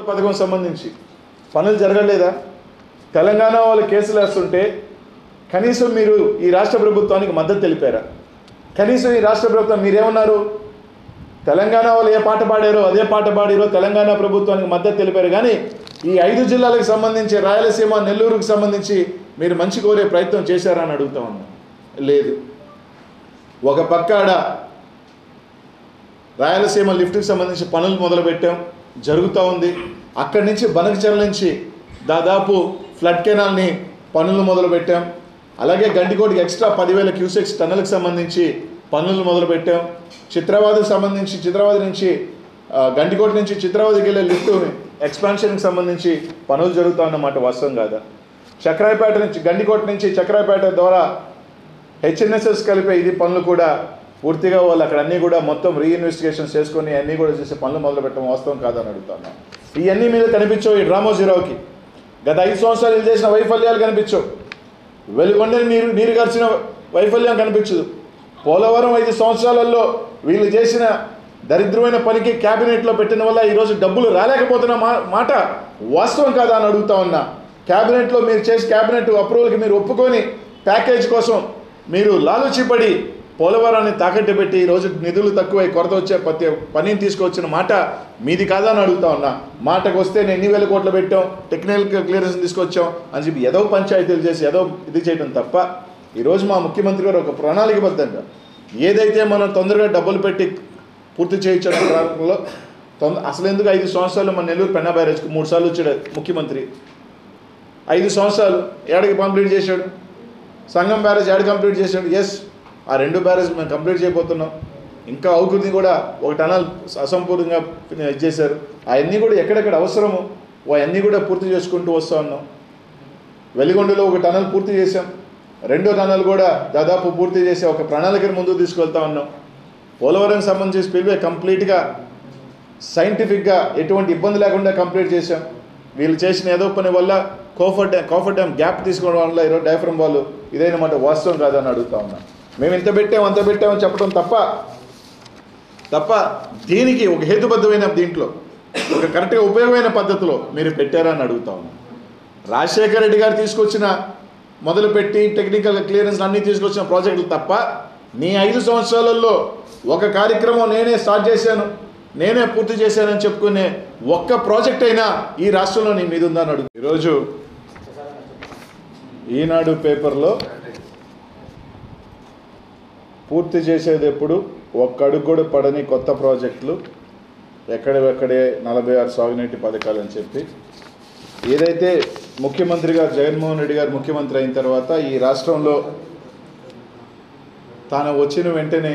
పథకం సంబంధించి పనులు జరగలేదా తెలంగాణ వాళ్ళు కేసులు వేస్తుంటే కనీసం మీరు ఈ రాష్ట్ర ప్రభుత్వానికి మద్దతు తెలిపారా కనీసం ఈ రాష్ట్ర ప్రభుత్వం మీరేమన్నారు తెలంగాణ వాళ్ళు ఏ పాట పాడారో అదే పాట పాడారో తెలంగాణ ప్రభుత్వానికి మద్దతు తెలిపారు కానీ ఈ ఐదు జిల్లాలకు సంబంధించి రాయలసీమ నెల్లూరుకు సంబంధించి మీరు మంచి కోరే ప్రయత్నం చేశారా అని అడుగుతా ఉన్నాం లేదు ఒక పక్క ఆడ రాయలసీమ లిఫ్ట్కి సంబంధించి పనులు మొదలుపెట్టాం జరుగుతూ ఉంది అక్కడి నుంచి బనకచెర్ల నుంచి దాదాపు ఫ్లడ్ కెనాల్ని పనులు మొదలుపెట్టాం అలాగే గండికోటికి ఎక్స్ట్రా పదివేల క్యూసెక్స్ టన్నల్కి సంబంధించి పనులు మొదలుపెట్టాం చిత్రాబాద్కి సంబంధించి చిత్రాబాద్ నుంచి ఆ, గండికోట నుంచి చిత్రాబాద్కి వెళ్ళే లిఫ్ట్ ఎక్స్పాన్షన్కి సంబంధించి పనులు జరుగుతా అన్నమాట వాస్తవం కాదా చక్రాయపేట నుంచి గండికోట నుంచి చక్రాయపేట ద్వారా హెచ్ఎన్ఎస్ఎస్ కలిపే ఇది పనులు కూడా పూర్తిగా వాళ్ళు అక్కడ అన్నీ కూడా మొత్తం రీఇన్వెస్టిగేషన్ చేసుకొని అన్నీ కూడా చేసే పనులు మొదలు పెట్టడం వాస్తవం కాదని అడుగుతాను ఇవన్నీ మీద కనిపించవు ఈ డ్రామోజీరావుకి గత ఐదు సంవత్సరాలు వీళ్ళు చేసిన వైఫల్యాలు కనిపించవు వెలుగొండని నీరు నీరు గార్చిన వైఫల్యం కనిపించదు పోలవరం ఐదు సంవత్సరాలలో వీళ్ళు చేసిన దరిద్రమైన పనికి క్యాబినెట్లో పెట్టిన వల్ల ఈరోజు డబ్బులు రాలేకపోతున్న మా మాట వాస్తవం కాదా అని అడుగుతా ఉన్నా క్యాబినెట్లో మీరు చేసి క్యాబినెట్ అప్రూవల్కి మీరు ఒప్పుకొని ప్యాకేజ్ కోసం మీరు లాలుచిపడి పోలవరాన్ని తాకట్టు పెట్టి ఈరోజు నిధులు తక్కువై కొరత వచ్చే ప్రతి పనిని తీసుకొచ్చిన మాట మీది కాదా అని అడుగుతా ఉన్నా మాటకు వస్తే నేను ఎన్ని వేల కోట్లు పెట్టాం టెక్నికల్ క్లియరెన్స్ తీసుకొచ్చాం అని చెప్పి ఏదో పంచాయతీలు చేసి ఏదో ఇది చేయడం తప్ప ఈరోజు మా ముఖ్యమంత్రి గారు ఒక ప్రణాళికబద్ధంగా ఏదైతే మనం తొందరగా డబ్బులు పెట్టి పూర్తి చేయొచ్చు ప్రారంభంలో తొందర అసలు ఎందుకు ఐదు సంవత్సరాలు మన నెల్లూరు పెన్నా బ్యారేజ్కి మూడు సార్లు వచ్చాడు ముఖ్యమంత్రి ఐదు సంవత్సరాలు ఏడకి కంప్లీట్ చేశాడు సంఘం బ్యారేజ్ ఏడు కంప్లీట్ చేశాడు ఎస్ ఆ రెండు బ్యారేజ్ మేము కంప్లీట్ చేయబోతున్నాం ఇంకా అవుకుని కూడా ఒక టనల్ అసంపూర్ణంగా ఇది చేశారు అవన్నీ కూడా ఎక్కడెక్కడ అవసరమో అవన్నీ కూడా పూర్తి చేసుకుంటూ వస్తూ ఉన్నాం వెలిగొండలో ఒక టనల్ పూర్తి చేశాం రెండో టనల్ కూడా దాదాపు పూర్తి చేసి ఒక ప్రణాళికను ముందుకు తీసుకెళ్తా ఉన్నాం పోలవరం సంబంధించి స్పిల్వే కంప్లీట్గా సైంటిఫిక్గా ఎటువంటి ఇబ్బంది లేకుండా కంప్లీట్ చేశాం వీళ్ళు చేసిన ఏదో పని వల్ల coffer dam coffer dam gap తీసుకోవడం వల్ల ఈరోజు డయాఫ్రమ్ వాళ్ళు ఇదైనమాట వాస్తవం కాదని అడుగుతా ఉన్నాం మేము ఇంత పెట్టాం అంత పెట్టామని చెప్పడం తప్ప తప్ప దీనికి ఒక హేతుబద్ధమైన దీంట్లో ఒక కరెక్ట్గా ఉపయోగమైన పద్ధతిలో మీరు పెట్టారా అని అడుగుతా ఉన్నాం రాజశేఖర రెడ్డి గారు తీసుకొచ్చిన మొదలుపెట్టి టెక్నికల్ క్లియరెన్స్ అన్నీ తీసుకొచ్చిన ప్రాజెక్టులు తప్ప నీ ఐదు సంవత్సరాలలో ఒక కార్యక్రమం నేనే స్టార్ట్ చేశాను నేనే పూర్తి చేశానని చెప్పుకునే ఒక్క ప్రాజెక్ట్ అయినా ఈ రాష్ట్రంలో నీ మీద ఉందని అడుగు ఈరోజు ఈనాడు పేపర్లో పూర్తి చేసేది ఎప్పుడు ఒక్క అడుగు కూడా పడని కొత్త ప్రాజెక్టులు ఎక్కడెక్కడే నలభై ఆరు సాగునీటి పథకాలు అని చెప్పి ఏదైతే ముఖ్యమంత్రి గారు జగన్మోహన్ రెడ్డి గారు ముఖ్యమంత్రి అయిన తర్వాత ఈ రాష్ట్రంలో తాను వచ్చిన వెంటనే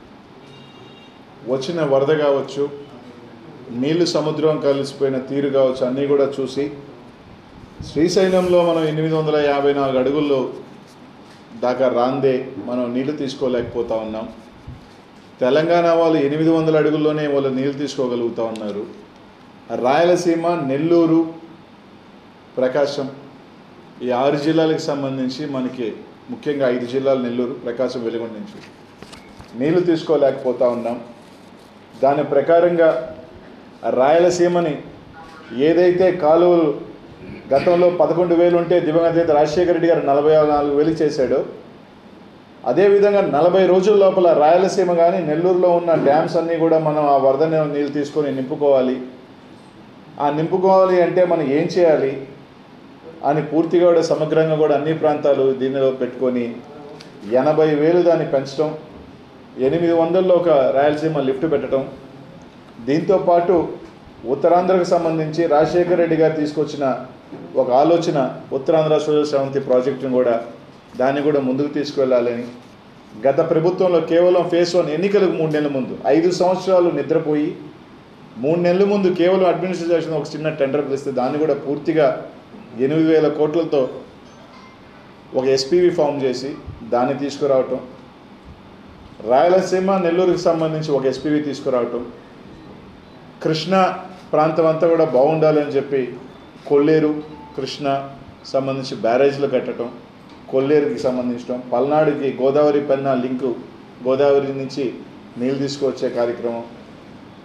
వచ్చిన వరద కావచ్చు నీళ్లు సముద్రం కలిసిపోయిన తీరు కావచ్చు అన్నీ కూడా చూసి శ్రీశైలంలో మనం ఎనిమిది వందల యాభై నాలుగు అడుగుల్లో దాకా రాందే మనం నీళ్లు తీసుకోలేకపోతా ఉన్నాం తెలంగాణ వాళ్ళు ఎనిమిది వందల అడుగుల్లోనే వాళ్ళు నీళ్లు తీసుకోగలుగుతా ఉన్నారు రాయలసీమ నెల్లూరు ప్రకాశం ఈ ఆరు జిల్లాలకు సంబంధించి మనకి ముఖ్యంగా ఐదు జిల్లాలు నెల్లూరు ప్రకాశం వెలుగొండ నుంచి నీళ్లు తీసుకోలేకపోతా ఉన్నాం దాని ప్రకారంగా రాయలసీమని ఏదైతే కాలువలు గతంలో పదకొండు వేలు ఉంటే దివంగత నేత రాజశేఖర రెడ్డి గారు నలభై నాలుగు వేలు చేశాడో అదేవిధంగా నలభై రోజుల లోపల రాయలసీమ కానీ నెల్లూరులో ఉన్న డ్యామ్స్ అన్నీ కూడా మనం ఆ వరద నీళ్ళు తీసుకొని నింపుకోవాలి ఆ నింపుకోవాలి అంటే మనం ఏం చేయాలి అని పూర్తిగా కూడా సమగ్రంగా కూడా అన్ని ప్రాంతాలు దీనిలో పెట్టుకొని ఎనభై వేలు దాన్ని పెంచడం ఎనిమిది వందల్లో ఒక రాయలసీమ లిఫ్ట్ పెట్టడం దీంతో పాటు ఉత్తరాంధ్రకు సంబంధించి రాజశేఖర రెడ్డి గారు తీసుకొచ్చిన ఒక ఆలోచన ఉత్తరాంధ్ర సూర్య శ్రవంతి ప్రాజెక్టును కూడా దాన్ని కూడా ముందుకు తీసుకువెళ్ళాలని గత ప్రభుత్వంలో కేవలం ఫేస్ వన్ ఎన్నికలకు మూడు నెలల ముందు ఐదు సంవత్సరాలు నిద్రపోయి మూడు నెలల ముందు కేవలం అడ్మినిస్ట్రేషన్ ఒక చిన్న టెండర్ పిలిస్తే దాన్ని కూడా పూర్తిగా ఎనిమిది వేల కోట్లతో ఒక ఎస్పీవి ఫామ్ చేసి దాన్ని తీసుకురావటం రాయలసీమ నెల్లూరుకి సంబంధించి ఒక ఎస్పీవి తీసుకురావటం కృష్ణా ప్రాంతం అంతా కూడా బాగుండాలని చెప్పి కొల్లేరు కృష్ణ సంబంధించి బ్యారేజ్లు కట్టడం కొల్లేరుకి సంబంధించడం పల్నాడుకి గోదావరి పెన్నా లింకు గోదావరి నుంచి నీళ్ళు తీసుకువచ్చే కార్యక్రమం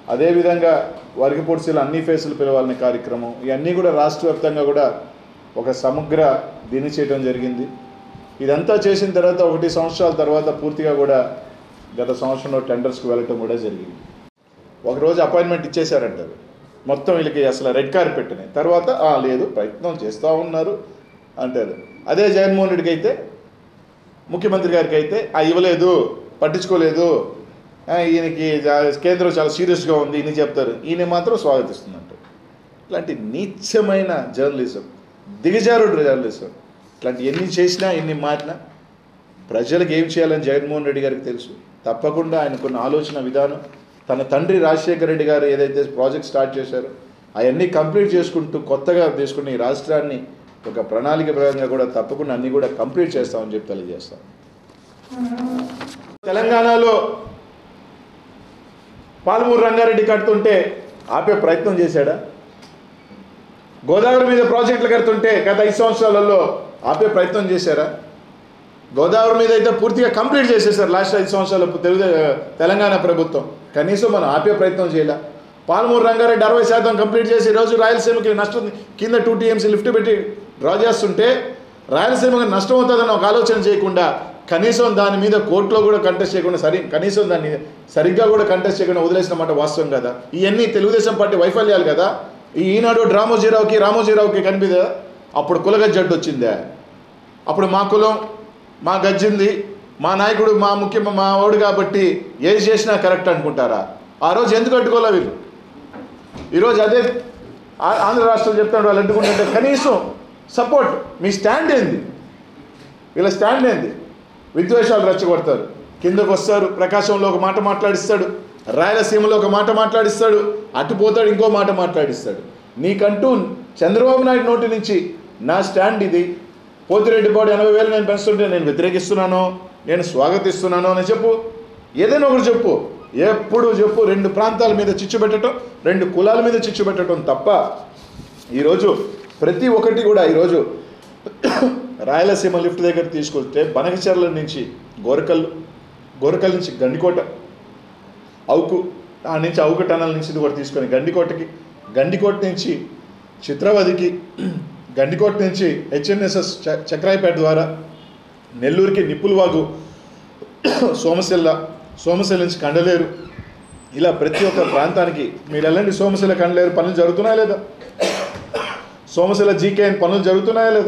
అదేవిధంగా వరిగిపొడిసీలు అన్ని ఫేసులు పిలవాలనే కార్యక్రమం ఇవన్నీ కూడా రాష్ట్ర వ్యాప్తంగా కూడా ఒక సమగ్ర దీన్ని చేయడం జరిగింది ఇదంతా చేసిన తర్వాత ఒకటి సంవత్సరాల తర్వాత పూర్తిగా కూడా గత సంవత్సరంలో టెండర్స్కి వెళ్ళటం కూడా జరిగింది ఒకరోజు అపాయింట్మెంట్ ఇచ్చేశారంటారు మొత్తం వీళ్ళకి అసలు రెడ్ కార్పెట్ని తర్వాత "ఆ, లేదు ప్రయత్నం చేస్తూ ఉన్నారు అంటారు అదే జగన్మోహన్ రెడ్డికి అయితే ముఖ్యమంత్రి గారికి అయితే ఆ ఇవ్వలేదు పట్టించుకోలేదు ఆ, ఈయనకి జా- కేంద్రం చాలా సీరియస్గా ఉంది ఈయన చెప్తారు ఈయన మాత్రం స్వాగతిస్తుందంటారు ఇట్లాంటి నీచమైన జర్నలిజం దిగజారుడు జర్నలిజం ఇట్లాంటి ఎన్ని చేసినా ఎన్ని మాటినా ప్రజలకు ఏం చేయాలని జగన్మోహన్ రెడ్డి గారికి తెలుసు తప్పకుండా ఆయనకున్న ఆలోచన విధానం తన తండ్రి రాజశేఖర రెడ్డి గారు ఏదైతే ప్రాజెక్ట్ స్టార్ట్ చేశారో అవన్నీ కంప్లీట్ చేసుకుంటూ కొత్తగా తీసుకుని ఈ రాష్ట్రాన్ని ఒక ప్రణాళిక ప్రకారంగా కూడా తప్పకుండా అన్నీ కూడా కంప్లీట్ చేస్తామని చెప్పి తెలియజేస్తాం తెలంగాణలో పాలమూరు రంగారెడ్డి కడుతుంటే ఆపే ప్రయత్నం చేశాడా గోదావరి మీద ప్రాజెక్టులు కడుతుంటే గత ఐదు సంవత్సరాలలో ఆపే ప్రయత్నం చేశారా గోదావరి మీద అయితే పూర్తిగా కంప్లీట్ చేసేసారు లాస్ట్ ఐదు సంవత్సరాలు తెలుగు తెలంగాణ ప్రభుత్వం కనీసం మనం ఆపే ప్రయత్నం చేయలే పాలమూరు రంగారెడ్డి అరవై శాతం కంప్లీట్ చేసి ఈరోజు రాయలసీమకి నష్టం కింద టూ టీఎంసీ లిఫ్ట్ పెట్టి డ్రా చేస్తుంటే రాయలసీమకి నష్టం అవుతుందని ఒక ఆలోచన చేయకుండా కనీసం దాని మీద కోర్టులో కూడా కంటెస్ట్ చేయకుండా సరి కనీసం దాన్ని సరిగ్గా కూడా కంటెస్ట్ చేయకుండా వదిలేసిన మాట వాస్తవం కదా ఇవన్నీ తెలుగుదేశం పార్టీ వైఫల్యాలు కదా ఈ ఈనాడు రామోజీరావుకి రామోజీరావుకి కనిపిదా అప్పుడు కులగ జడ్డు వచ్చిందే అప్పుడు మా కులం మా గజ్జింది మా నాయకుడు మా ముఖ్య మా వాడు కాబట్టి ఏది చేసినా కరెక్ట్ అనుకుంటారా ఆ రోజు ఎందుకు అడ్డుకోలే వీళ్ళు ఈరోజు అదే ఆ- ఆంధ్ర రాష్ట్రం చెప్తాడు వాళ్ళు అడ్డుకుంటుంటే కనీసం సపోర్ట్ మీ స్టాండ్ ఏంది వీళ్ళ స్టాండ్ ఏంది విద్వేషాలు రెచ్చగొడతారు కిందకు వస్తారు ప్రకాశంలో ఒక మాట మాట్లాడిస్తాడు రాయలసీమలో ఒక మాట మాట్లాడిస్తాడు అటు పోతాడు ఇంకో మాట మాట్లాడిస్తాడు నీకంటూ చంద్రబాబు నాయుడు నోటి నుంచి నా స్టాండ్ ఇది పోతిరెడ్డి బాడు ఎనభై వేలు నేను పెంచుతుంటే నేను వ్యతిరేకిస్తున్నాను నేను స్వాగతిస్తున్నాను అని చెప్పు ఏదైనా ఒకటి చెప్పు ఎప్పుడు చెప్పు రెండు ప్రాంతాల మీద చిచ్చు పెట్టడం రెండు కులాల మీద చిచ్చు పెట్టడం తప్ప ఈరోజు ప్రతి ఒక్కటి కూడా ఈరోజు రాయలసీమ లిఫ్ట్ దగ్గర తీసుకొస్తే బనకచర్ల నుంచి గోరకల్ గోరకల్ నుంచి గండికోట అవుకు ఆ నుంచి అవుకు టనల్ నుంచి ఇది కూడా తీసుకొని గండికోటకి గండికోట నుంచి చిత్రవదికి గండికోట నుంచి హెచ్ఎన్ఎస్ఎస్ చ- చక్రాయపేట ద్వారా నెల్లూరుకి నిప్పులవాగు సోమశిల్ల సోమశిల నుంచి కండలేరు ఇలా ప్రతి ఒక్క ప్రాంతానికి మీరు వెళ్ళండి సోమశిల కండలేరు పనులు జరుగుతున్నాయా లేదా సోమశిల జీకేఎన్ పనులు జరుగుతున్నాయా లేదా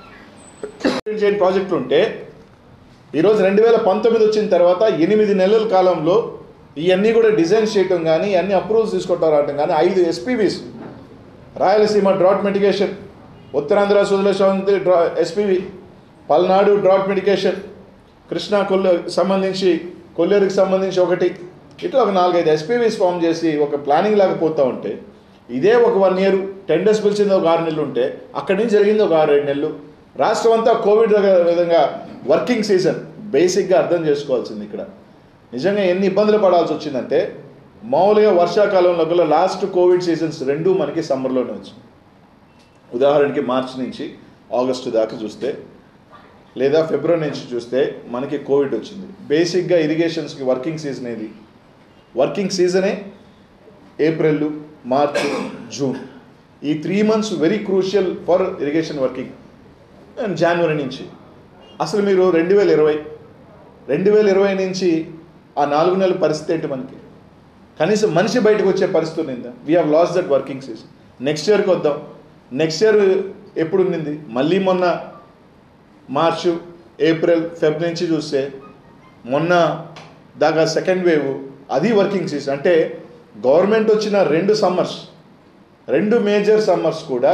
చేయని ప్రాజెక్టులు ఉంటే ఈరోజు రెండు వేల పంతొమ్మిది వచ్చిన తర్వాత ఎనిమిది నెలల కాలంలో ఇవన్నీ కూడా డిజైన్ చేయటం కానీ అన్ని అప్రూవల్స్ తీసుకోవటం రావటం కానీ ఐదు SPVs Rayalaseema drought mitigation Uttarandhra సుదలశాంతి డ్రా SPV Palnadu drought mitigation Krishna కొల్ల సంబంధించి కొల్లేరుకి సంబంధించి ఒకటి ఇట్లా ఒక నాలుగైదు ఎస్పీవీస్ ఫామ్ చేసి ఒక ప్లానింగ్ లాగా పోతూ ఉంటే ఇదే ఒక వన్ ఇయర్ టెండర్స్ పిలిచింది ఒక ఆరు నెలలు ఉంటే అక్కడి నుంచి జరిగింది ఒక ఆరు ఏడు నెలలు రాష్ట్రం అంతా కోవిడ్ దగ్గర విధంగా వర్కింగ్ సీజన్ బేసిక్గా అర్థం చేసుకోవాల్సింది ఇక్కడ నిజంగా ఎన్ని ఇబ్బందులు పడాల్సి వచ్చిందంటే మామూలుగా వర్షాకాలంలో గల లాస్ట్ కోవిడ్ సీజన్స్ రెండు మనకి సమ్మర్లోనే వచ్చింది ఉదాహరణకి మార్చ్ నుంచి ఆగస్టు దాకా చూస్తే లేదా ఫిబ్రవరి నుంచి చూస్తే మనకి కోవిడ్ వచ్చింది బేసిక్గా ఇరిగేషన్స్కి వర్కింగ్ సీజన్ ఏది వర్కింగ్ సీజనే ఏప్రిల్ మార్చ్ జూన్ ఈ three months very crucial for irrigation working జనవరి నుంచి అసలు మీరు రెండు వేల ఇరవై రెండు వేల ఇరవై నుంచి ఆ నాలుగు నెలల పరిస్థితి ఏంటి మనకి కనీసం మనిషి బయటకు వచ్చే పరిస్థితి ఉందా we have loss that working season next ఇయర్కి వద్దాం నెక్స్ట్ ఇయర్ ఎప్పుడు ఉండింది మళ్ళీ మొన్న మార్చు ఏప్రిల్ ఫెబ్ నుంచి చూస్తే మొన్న దాకా సెకండ్ వేవ్ అది వర్కింగ్ సీజన్ అంటే గవర్నమెంట్ వచ్చిన రెండు సమ్మర్స్ రెండు మేజర్ సమ్మర్స్ కూడా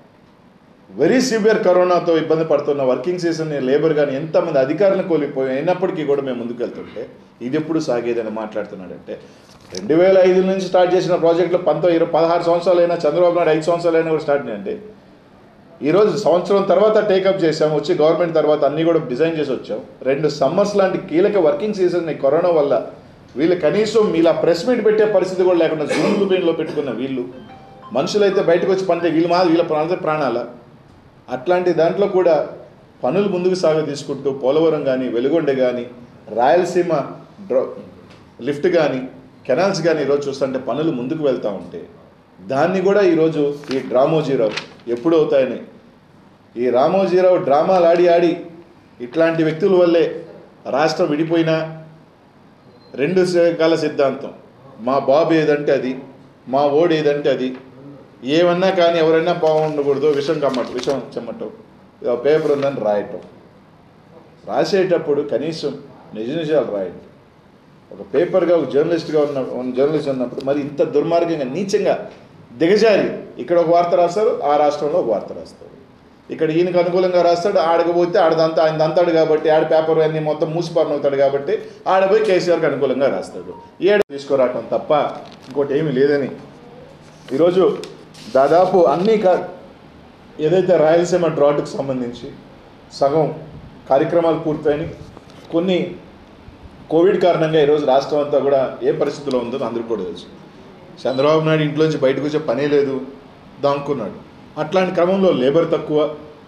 వెరీ సివియర్ కరోనాతో ఇబ్బంది పడుతున్న వర్కింగ్ సీజన్ లేబర్ కానీ ఎంతమంది అధికారులను కోల్పోయి అయినప్పటికీ కూడా మేము ముందుకు వెళ్తుంటే ఇది ఎప్పుడు సాగేదని మాట్లాడుతున్నాడంటే రెండు వేల ఐదు నుంచి స్టార్ట్ చేసిన ప్రాజెక్టులు పంతొమ్మిది ఇరవై పదహారు సంవత్సరాలైనా చంద్రబాబు నాయుడు ఐదు సంవత్సరాలైనా కూడా స్టార్ట్ చేయండి ఈరోజు సంవత్సరం తర్వాత టేకప్ చేసాం వచ్చి గవర్నమెంట్ తర్వాత అన్నీ కూడా డిజైన్ చేసి వచ్చాం రెండు సమ్మర్స్ లాంటి కీలక వర్కింగ్ సీజన్ కరోనా వల్ల వీళ్ళు కనీసం ఇలా ప్రెస్ మీట్ పెట్టే పరిస్థితి కూడా లేకుండా జూమ్ లో పెట్టుకున్న వీళ్ళు మనుషులైతే బయటకు వచ్చి పనిచే వీళ్ళు మా వీళ్ళ ప్రాణ ప్రాణాల అట్లాంటి దాంట్లో కూడా పనులు ముందుకు సాగ తీసుకుంటూ పోలవరం కానీ వెలుగొండ కానీ రాయలసీమ డ్రో లిఫ్ట్ కానీ కెనాల్స్ కానీ ఈరోజు చూస్తుంటే పనులు ముందుకు వెళ్తూ ఉంటే దాన్ని కూడా ఈరోజు ఈ డ్రామోజీరావు ఎప్పుడు అవుతాయని ఈ రామోజీరావు డ్రామాలు ఆడి ఆడి ఇట్లాంటి వ్యక్తుల వల్లే రాష్ట్రం విడిపోయినా రెండు కాల సిద్ధాంతం మా బాబు ఏదంటే అది మా ఓడు ఏదంటే అది ఏమన్నా కానీ ఎవరైనా బాగుండకూడదు విషం కమ్మటం విషం చెమ్మటం పేపర్ ఉందని రాయటం రాసేటప్పుడు కనీసం నిజ నిజాలు రాయండి ఒక పేపర్గా ఒక జర్నలిస్ట్గా ఉన్న ఉన్న జర్నలిస్ట్ ఉన్నప్పుడు మరి ఇంత దుర్మార్గంగా నీచంగా దిగజారి ఇక్కడ ఒక వార్త రాస్తారు ఆ రాష్ట్రంలో ఒక వార్త రాస్తారు ఇక్కడ ఈయనకు అనుకూలంగా రాస్తాడు ఆడకపోతే ఆడదంతా ఆయన దంతాడు కాబట్టి ఆడ పేపర్ అన్ని మొత్తం మూసిపారణ అవుతాడు కాబట్టి ఆడపోయి కేసీఆర్కి అనుకూలంగా రాస్తాడు ఏడు తీసుకురావటం తప్ప ఇంకోటి ఏమీ లేదని ఈరోజు దాదాపు అన్ని కా ఏదైతే రాయలసీమ డ్రాట్కి సంబంధించి సగం కార్యక్రమాలు పూర్తయినాయి కొన్ని కోవిడ్ కారణంగా ఈరోజు రాష్ట్రం అంతా కూడా ఏ పరిస్థితిలో ఉందో అందరికీ కూడా తెలుసు చంద్రబాబు నాయుడు ఇంట్లోంచి బయటకు వచ్చే పనే లేదు దాంకున్నాడు అట్లాంటి క్రమంలో లేబర్ తక్కువ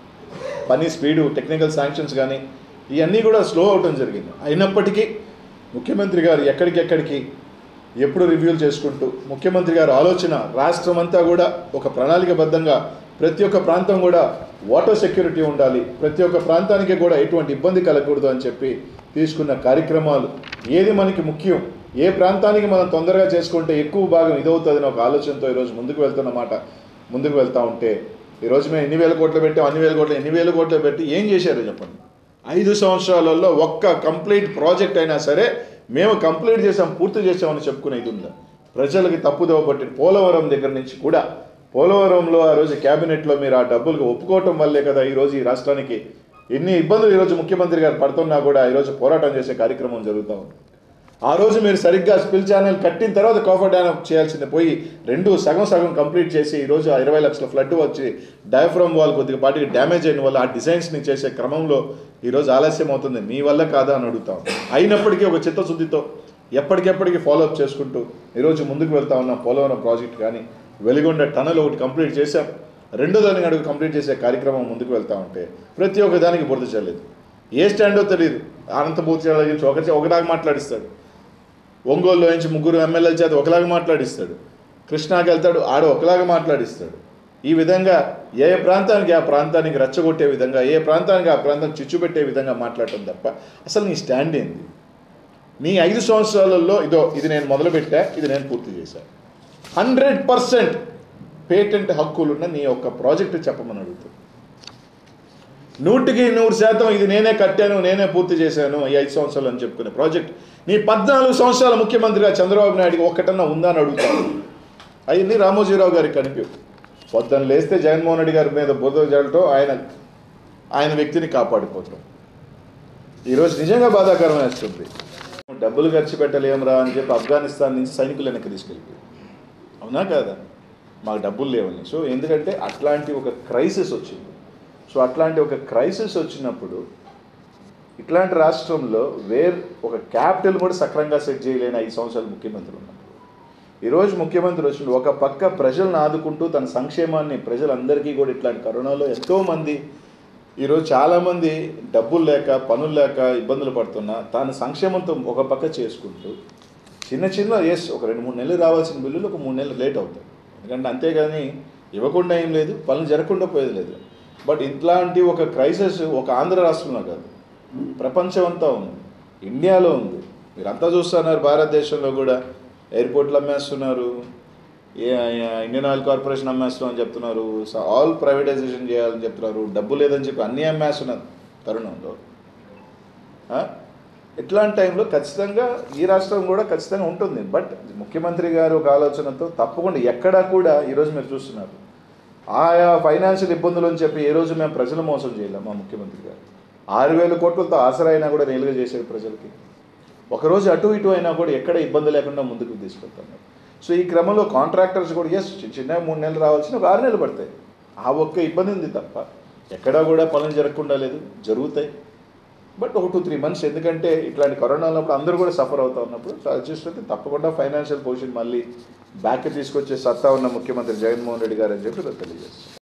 పని స్పీడు టెక్నికల్ శాంక్షన్స్ కానీ ఇవన్నీ కూడా స్లో అవటం జరిగింది అయినప్పటికీ ముఖ్యమంత్రి గారు ఎక్కడికెక్కడికి ఎప్పుడు రివ్యూలు చేసుకుంటూ ముఖ్యమంత్రి గారు ఆలోచన రాష్ట్రం అంతా కూడా ఒక ప్రణాళికబద్ధంగా ప్రతి ఒక్క ప్రాంతం కూడా వాటర్ సెక్యూరిటీ ఉండాలి ప్రతి ఒక్క ప్రాంతానికి కూడా ఎటువంటి ఇబ్బంది కలగకూడదు అని చెప్పి తీసుకున్న కార్యక్రమాలు ఏది మనకి ముఖ్యం ఏ ప్రాంతానికి మనం తొందరగా చేసుకుంటే ఎక్కువ భాగం ఇదవుతుందని ఒక ఆలోచనతో ఈరోజు ముందుకు వెళ్తున్నమాట ముందుకు వెళ్తా ఉంటే ఈరోజు మేము ఎన్ని వేల కోట్లు పెట్టాం అన్ని వేల కోట్లు ఎన్ని వేల కోట్లు పెట్టి ఏం చేశారో చెప్పండి ఐదు సంవత్సరాలలో ఒక్క కంప్లీట్ ప్రాజెక్ట్ అయినా సరే మేము కంప్లీట్ చేసాం పూర్తి చేసామని చెప్పుకునేది ఉందా ప్రజలకి తప్పుదోవ పట్టిన పోలవరం దగ్గర నుంచి కూడా పోలవరంలో ఆ రోజు క్యాబినెట్లో మీరు ఆ డబ్బులకు ఒప్పుకోవటం వల్లే కదా ఈరోజు ఈ రాష్ట్రానికి ఎన్ని ఇబ్బందులు ఈరోజు ముఖ్యమంత్రి గారు పడుతున్నా కూడా ఈరోజు పోరాటం చేసే కార్యక్రమం జరుగుతూ ఉంది ఆ రోజు మీరు సరిగ్గా స్పిల్ ఛానల్ కట్టిన తర్వాత కాఫర్ డ్యామ్ చేయాల్సింది పోయి రెండు సగం సగం కంప్లీట్ చేసి ఈరోజు ఆ ఇరవై లక్షల ఫ్లడ్ వచ్చి డయాఫ్రమ్ వాల్ కొద్దిగా పాటికి డ్యామేజ్ అయిన వల్ల ఆ డిజైన్స్ని చేసే క్రమంలో ఈరోజు ఆలస్యం అవుతుంది మీ వల్ల కాదా అని అడుగుతాం అయినప్పటికీ ఒక చిత్తశుద్ధితో ఎప్పటికెప్పటికి ఫాలోఅప్ చేసుకుంటూ ఈరోజు ముందుకు వెళ్తా ఉన్న పోలవరం ప్రాజెక్ట్ కానీ వెలిగొండ టనల్ ఒకటి కంప్లీట్ చేశాం రెండో దానికి అడుగు కంప్లీట్ చేసే కార్యక్రమం ముందుకు వెళ్తా ఉంటే ప్రతి ఒక్క దానికి బురద చల్లలేదు ఏ స్టాండో తెలియదు అనంతపూర్ జిల్లా గురించి ఒక ఒకలాగా మాట్లాడిస్తాడు ఒంగోలులో నుంచి ముగ్గురు ఎమ్మెల్యేల చేత ఒకలాగా మాట్లాడిస్తాడు కృష్ణాకి వెళ్తాడు ఆడ ఒకలాగా మాట్లాడిస్తాడు ఈ విధంగా ఏ ప్రాంతానికి ఆ ప్రాంతానికి రెచ్చగొట్టే విధంగా ఏ ప్రాంతానికి ఆ ప్రాంతం చిచ్చు పెట్టే విధంగా మాట్లాడటం తప్ప అసలు నీ స్టాండ్ ఏంది నీ ఐదు సంవత్సరాలలో ఇదో ఇది నేను మొదలుపెట్టా ఇది నేను పూర్తి చేశాను హండ్రెడ్ పర్సెంట్ పేటెంట్ హక్కులున్న నీ యొక్క ప్రాజెక్టు చెప్పమని అడుగుతుంది నూటికి నూరు శాతం ఇది నేనే కట్టాను నేనే పూర్తి చేశాను ఈ ఐదు సంవత్సరాలు అని చెప్పుకునే ప్రాజెక్ట్ నీ పద్నాలుగు సంవత్సరాల ముఖ్యమంత్రిగా చంద్రబాబు నాయుడుకి ఒక్కటన్నా ఉందా అని అడుగుతాను అవన్నీ రామోజీరావు గారికి కనిపించవు పొద్దున్న లేస్తే జగన్మోహన్ రెడ్డి గారి మీద బురద జల్లటం ఆయన ఆయన వ్యక్తిని కాపాడిపోతాం ఈరోజు నిజంగా బాధాకరం వేస్తుంది డబ్బులు ఖర్చు పెట్టలేమురా అని చెప్పి ఆఫ్ఘనిస్తాన్ నుంచి సైనికులు వెనక్కి తీసుకెళ్ళిపోయి అవునా కాదా మాకు డబ్బులు లేవని సో ఎందుకంటే అట్లాంటి ఒక క్రైసిస్ వచ్చింది సో అట్లాంటి ఒక క్రైసిస్ వచ్చినప్పుడు ఇట్లాంటి రాష్ట్రంలో వేర్ ఒక క్యాపిటల్ కూడా సక్రంగా సెట్ చేయలేని ఐదు సంవత్సరాలు ముఖ్యమంత్రి ఉన్నప్పుడు ఈరోజు ముఖ్యమంత్రి వచ్చిన ఒక పక్క ప్రజలను ఆదుకుంటూ తన సంక్షేమాన్ని ప్రజలందరికీ కూడా ఇట్లాంటి కరోనాలో ఎంతోమంది ఈరోజు చాలామంది డబ్బులు లేక పనులు లేక ఇబ్బందులు పడుతున్నా తాను సంక్షేమంతో ఒక పక్క చేసుకుంటూ చిన్న చిన్న ఎస్ ఒక రెండు మూడు నెలలు రావాల్సిన బిల్లులు ఒక మూడు నెలలు లేట్ అవుతాయి ఎందుకంటే అంతేగాని ఇవ్వకుండా ఏం లేదు పనులు జరగకుండా పోయేది లేదు బట్ ఇట్లాంటి ఒక క్రైసిస్ ఒక ఆంధ్ర రాష్ట్రంలో కాదు ప్రపంచం అంతా ఉంది ఇండియాలో ఉంది మీరంతా చూస్తున్నారు భారతదేశంలో కూడా ఎయిర్పోర్ట్లు అమ్మేస్తున్నారు ఏ ఏ- ఇండియన్ ఆయిల్ కార్పొరేషన్ అమ్మేస్తున్నాం అని చెప్తున్నారు స- ఆల్ ప్రైవేటైజేషన్ చేయాలని చెప్తున్నారు డబ్బు లేదని చెప్పి అన్నీ అమ్మేస్తున్నారు తరుణంలో ఆ? ఇట్లాంటి టైంలో ఖచ్చితంగా ఈ రాష్ట్రం కూడా ఖచ్చితంగా ఉంటుంది బట్ ముఖ్యమంత్రి గారు ఒక ఆలోచనతో తప్పకుండా ఎక్కడా కూడా ఈరోజు మీరు చూస్తున్నారు ఆయా ఫైనాన్షియల్ ఇబ్బందులు అని చెప్పి ఏ రోజు మేము ప్రజలు మోసం చేయలేం మా ముఖ్యమంత్రి గారు ఆరు వేల కోట్లతో ఆసరా అయినా కూడా నేలుగా చేశాడు ప్రజలకి ఒకరోజు అటు ఇటు అయినా కూడా ఎక్కడ ఇబ్బంది లేకుండా ముందుకు తీసుకెళ్తున్నారు సో ఈ క్రమంలో కాంట్రాక్టర్స్ కూడా ఎస్ చిన్న మూడు నెలలు రావాల్సిన ఒక ఆరు నెలలు పడతాయి ఆ ఒక్క ఇబ్బంది ఉంది తప్ప ఎక్కడా కూడా పనులు జరగకుండా లేదు జరుగుతాయి బట్ ఒక టూ త్రీ మంత్స్ ఎందుకంటే ఇట్లాంటి కరోనా ఉన్నప్పుడు అందరూ కూడా సఫర్ అవుతా ఉన్నప్పుడు సో అడ్జస్ట్ అయితే తప్పకుండా ఫైనాన్షియల్ పొజిషన్ మళ్ళీ బ్యాక్ తీసుకొచ్చే సత్తా ఉన్న ముఖ్యమంత్రి జగన్మోహన్ రెడ్డి గారు అని చెప్పి తెలియజేస్తాను